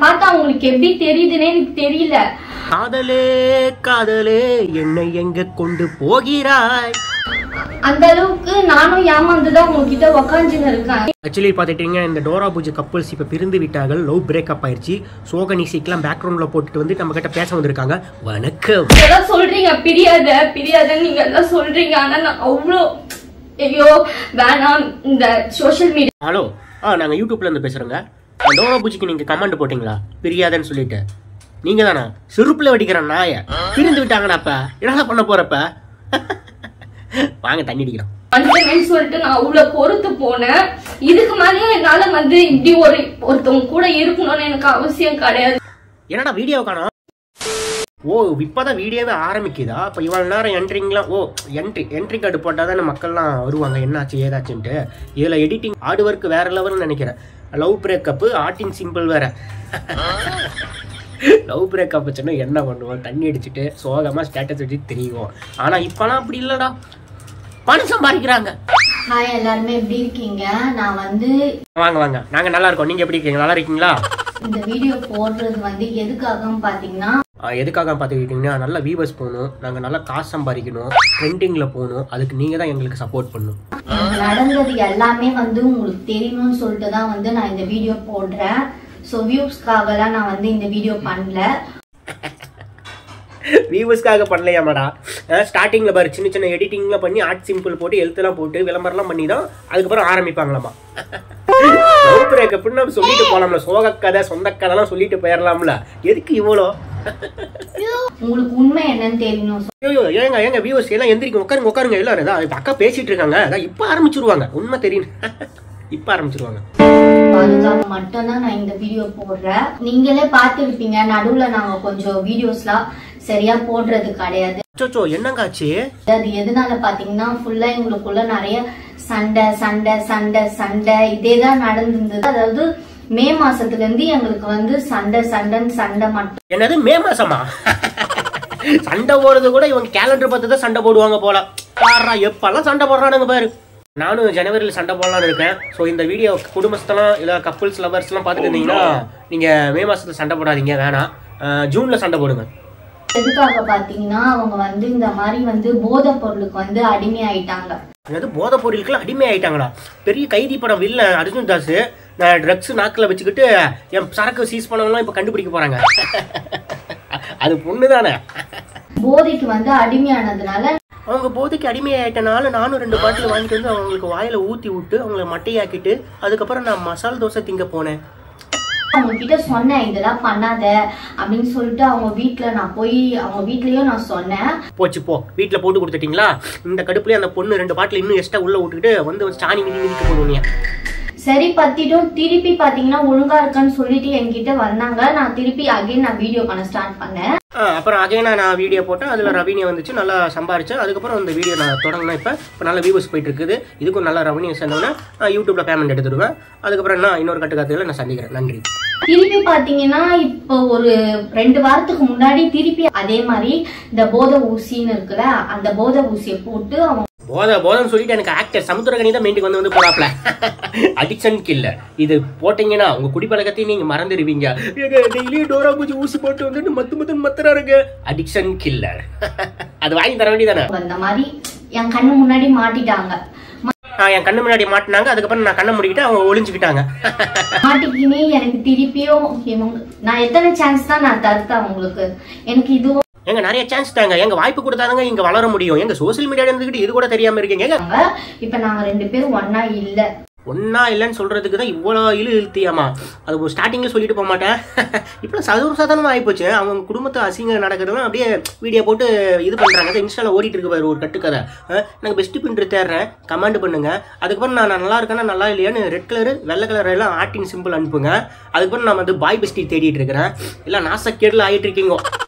பார்த்தா உங்களுக்கு எப்படி தெரியுதுன்னே எனக்கு தெரியல காதலே காதலே என்னை எங்க கொண்டு போகிறாய் அந்த அளவுக்கு நானும் ஏமாந்துதான் உங்ககிட்ட உக்காந்துன்னு இருக்கேன் ஆக்சுவலி பார்த்துட்டீங்க இந்த டோரா பூஜை கப்புள்ஸ் இப்போ பிரிந்து விட்டார்கள் லவ் பிரேக்கப் ஆயிடுச்சு சோக நிசிக்கெலாம் பேக்ரவுண்டில் போட்டுட்டு வந்து நம்ம கிட்ட பேச வந்திருக்காங்க வணக்கம் இதெல்லாம் சொல்றீங்க பிரியாத பிரியாதன்னு நீங்க எல்லாம் சொல்றீங்க ஆனா நான் அவ்வளோ ஐயோ வேணாம் இந்த சோஷியல் மீடியா ஹலோ ஆ நாங்கள் யூடியூப்ல இருந்து பேசுகிறோங்க டோரா பூஜைக்கு நீங்கள் கமெண்ட் போட்டிங்களா பிரியாதன்னு சொல்லிட்டு நீங்கள் தானே செருப்பில் வெடிக்கிற நாயை பிரிந்து விட்டாங்கடாப்பா என்ன பண்ண போகிறப்ப வாங்க தண்ணி அடிக்கிறோம் வந்துட்டேன்னு சொல்லிட்டு நான் அவ்வளவு பொறுத்து போனேன் இதுக்கு மேலேயும் என்னால வந்து இப்படி ஒரு ஒருத்தவங்க கூட இருக்கணும்னு எனக்கு அவசியம் கிடையாது என்னடா வீடியோ காணோம் ஓ இப்போதான் வீடியோவே ஆரம்பிக்குதா அப்போ இவ்வளோ நேரம் என்ட்ரிங்லாம் ஓ என்ட்ரி என்ட்ரி கார்டு போட்டால் தானே மக்கள்லாம் வருவாங்க என்னாச்சு ஏதாச்சுன்ட்டு இதில் எடிட்டிங் ஹார்ட் ஒர்க் வேற லெவல்னு நினைக்கிறேன் லவ் பிரேக்கப்பு ஆர்டின் சிம்பிள் வேற லவ் பிரேக்கப் வச்சுன்னா என்ன பண்ணுவோம் தண்ணி அடிச்சுட்டு சோகமாக ஸ்டேட்டஸ் வச்சு தெரியும் ஆனால் இப்போலாம் அப்படி இல்லைடா பணம் சம்பாதிக்கிறாங்க ஹாய் எல்லாருமே எப்படி இருக்கீங்க நான் வந்து வாங்க வாங்க நாங்கள் நல்லா இருக்கோம் நீங்கள் எப்படி இருக்கீங்க நல்லா இருக்கீங்களா இந்த வீடியோ போடுறது வந்து எதுக்காக பாத்தீங்கன்னா ஆஹ் எதுக்காக பார்த்துக்கிட்டிங்கன்னா நல்லா வியூவர்ஸ் போகணும் நாங்கள் நல்லா காசு சம்பாதிக்கணும் ட்ரெண்டிங்கில் போகணும் அதுக்கு நீங்கள் தான் எங்களுக்கு சப்போர்ட் பண்ணணும் எனக்கு நடந்தது எல்லாமே வந்து உங்களுக்கு தெரியணும்னு சொல்லிட்டு தான் வந்து நான் இந்த வீடியோ போடுறேன் ஸோ வியூஸ்க்காகலாம் நான் வந்து இந்த வீடியோ பண்ணல வியூவர்ஸ்க்காக பண்ணலையாமாடா ஸ்டார்டிங்கில் பாரு சின்ன சின்ன எடிட்டிங்லாம் பண்ணி ஆர்ட் சிம்பிள் போட்டு எழுத்துலாம் போட்டு விளம்பரம்லாம் பண்ணி தான் அதுக்கப்புறம் ஆரம்பிப்பாங்களாமா லவ் பிரேக்கப்னு சொல்லிட்டு போகலாம்ல சோக கதை சொந்த கதைலாம் சொல்லிட்டு போயிடலாம்ல எதுக்கு இவ்வளோ உங்களுக்கு உண்மை என்னன்னு தெரியணும் ஐயோ ஏங்க ஏங்க வியூவர்ஸ் எல்லாம் எந்திரிக்க உட்காருங்க உட்காருங்க எல்லாரும் இதான் இப்ப அக்கா பேசிட்டு இருக்காங்க அதான் இப்போ ஆரம்பிச்சிருவாங்க உண்மை தெரியும் இப்போ ஆரம்பிச்சிருவாங்க அதுக்காக மட்டும்தான் நான் இந்த வீடியோ போடுறேன் நீங்களே பார்த்துருப்பீங்க நடுவுல நாங்க கொஞ்சம் வீடியோஸ்லாம் சரியா போடுறது கிடையாது சோச்சோ என்னங்காச்சு அது எதனால பாத்தீங்கன்னா ஃபுல்லா எங்களுக்குள்ள நிறைய சண்டை சண்டை சண்டை சண்டை இதே தான் நடந்திருந்தது அதாவது மே மாசத்துல இருந்து எங்களுக்கு வந்து சண்டை சண்டைன்னு சண்டை மட்டும் என்னது மே மாசமா சண்டை போடுறது கூட இவங்க கேலண்டர் பார்த்து தான் சண்டை போடுவாங்க போல பாடுறா எப்பெல்லாம் சண்டை போடுறானுங்க பாரு நானும் ஜனவரியில் சண்டை போடலாம்னு இருக்கேன் ஸோ இந்த வீடியோ குடும்பஸ்தெல்லாம் இல்லை கப்புள்ஸ் லவர்ஸ்லாம் பார்த்துட்டு இருந்தீங்கன்னா நீங்கள் மே மாசத்துல சண்டை போடாதீங்க வேணாம் அஹ் ஜூன்ல சண்டை போடுங்க எதுக்காக பாத்தீங்கன்னா அவங்க வந்து இந்த மாதிரி வந்து போதைப் பொருளுக்கு வந்து அடிமை ஆயிட்டாங்க அதாவது போதை பொருளுக்கெல்லாம் அடிமை ஆயிட்டாங்களா பெரிய கைதி படம் வில்ல அர்ஜுன் தாஸ் நான் ட்ரக்ஸ் நாக்கில் வச்சுக்கிட்டு என் சரக்கு சீஸ் பண்ணவங்களாம் இப்போ கண்டுபிடிக்க போகிறாங்க அது பொண்ணு தானே போதைக்கு வந்து அடிமையானதுனால அவங்க போதைக்கு அடிமையாயிட்டனால நானும் ரெண்டு பாட்டில் வாங்கிட்டு வந்து அவங்களுக்கு வாயில ஊற்றி விட்டு அவங்கள மட்டையாக்கிட்டு அதுக்கப்புறம் நான் மசால் தோசை திங்க போனேன் அவங்க கிட்ட சொன்னேன் இதெல்லாம் பண்ணாத அப்படின்னு சொல்லிட்டு அவங்க வீட்ல நான் போய் அவங்க வீட்லயும் நான் சொன்னேன் போச்சு போ வீட்டில் போட்டு கொடுத்துட்டீங்களா இந்த கடுப்புலேயே அந்த பொண்ணு ரெண்டு பாட்டில் இன்னும் எக்ஸ்ட்ரா உள்ள விட்டுக்கிட்டு வந்து சாணி மிதி மிதிக்க போடுவீங்க சரி பத்திட்டும் திருப்பி பாத்தீங்கன்னா ஒழுங்கா இருக்கான்னு சொல்லிட்டு என்கிட்ட வந்தாங்க நான் திருப்பி அகைன் நான் வீடியோ பண்ண ஸ்டார்ட் பண்ணேன் ஆ, அப்புறம் அகைனா நான் வீடியோ போட்டேன் அதில் ரெவன்யூ வந்துச்சு நல்லா சம்பாரிச்சேன் அதுக்கப்புறம் அந்த வீடியோ நான் தொடங்கினேன் இப்போ இப்போ நல்ல வியூஸ் போயிட்டு இருக்குது இதுக்கும் நல்ல ரெவன்யூ சேர்ந்தோன்னே யூடியூப்ல பேமெண்ட் எடுத்துடுவேன் அதுக்கப்புறம் நான் இன்னொரு கட்டுக்காத்துல நான் சந்திக்கிறேன் நன்றி திருப்பி பாத்தீங்கன்னா இப்போ ஒரு ரெண்டு வாரத்துக்கு முன்னாடி திருப்பி அதே மாதிரி இந்த போதை ஊசின்னு இருக்குல்ல அந்த போதை ஊசியை போட்டு அவங்க போதை போதைன்னு சொல்லிட்டு எனக்கு ஆக்டர் சமுத்திரகனி தான் மெயின்ட்டுக்கு வந்து வந்து போறாப்ல அடிக்ஷன் கில்லர் இது போட்டீங்கன்னா உங்க குடிப்பழக்கத்தையும் நீங்க மறந்துடுவீங்க டெய்லி டோரா பூஜை ஊசி போட்டு வந்துட்டு மத்து மத்துன்னு மத்துறாருங்க அடிக்ஷன் கில்லர் அது வாங்கி தர வேண்டியதானே அந்த மாதிரி என் கண்ணு முன்னாடி மாட்டிட்டாங்க ஆ, என் கண்ணு முன்னாடி மாட்டினாங்க அதுக்கப்புறம் நான் கண்ணை முடிக்கிட்டு அவங்க ஒளிஞ்சுக்கிட்டாங்க மாட்டிக்கினே எனக்கு திருப்பியும் இவங்க நான் எத்தனை சான்ஸ் தான் நான் தருத்தேன் அவங்களுக்கு எனக்கு இதுவும் எங்க நிறைய சான்ஸ் தாங்க எங்க வாய்ப்பு கொடுத்தாதாங்க இங்க வளர முடியும் எங்க சோசியல் மீடியால இருந்துகிட்டு இது கூட தெரியாம இருக்கீங்க ஏங்க இருக்காங்க. இப்ப நாங்க ரெண்டு பேரும் ஒன்னா இல்ல ஒன்னா இல்லைன்னு சொல்றதுக்கு தான் இவ்வளோ இழு இழுத்தியாமா அது ஒரு ஸ்டார்டிங்ல சொல்லிட்டு போக மாட்டேன் இப்போ சதுர சாதாரணமாக ஆகிப்போச்சு அவங்க குடும்பத்தை அசிங்க நடக்கிறதுலாம் அப்படியே வீடியோ போட்டு இது பண்றாங்க அது இன்ஸ்டால ஓடிட்டு இருக்கு பாரு ஒரு கட்டுக்கதை அஹ், எனக்கு பெஸ்ட் பின்ட்டு தேடுறேன் கமெண்ட் பண்ணுங்க அதுக்கப்புறம் நான் நல்லா இருக்கேன்னா நல்லா இல்லையான்னு ரெட் கலர் வெள்ளை கலர் எல்லாம் ஆர்டின் சிம்பிள் அனுப்புங்க அதுக்கப்புறம் நான் வந்து பாய் பெஸ்டி தேடிட்டு இருக்கிறேன் எல்லாம் நாசக்கேடில் ஆயிட்டு இருக்கீங்க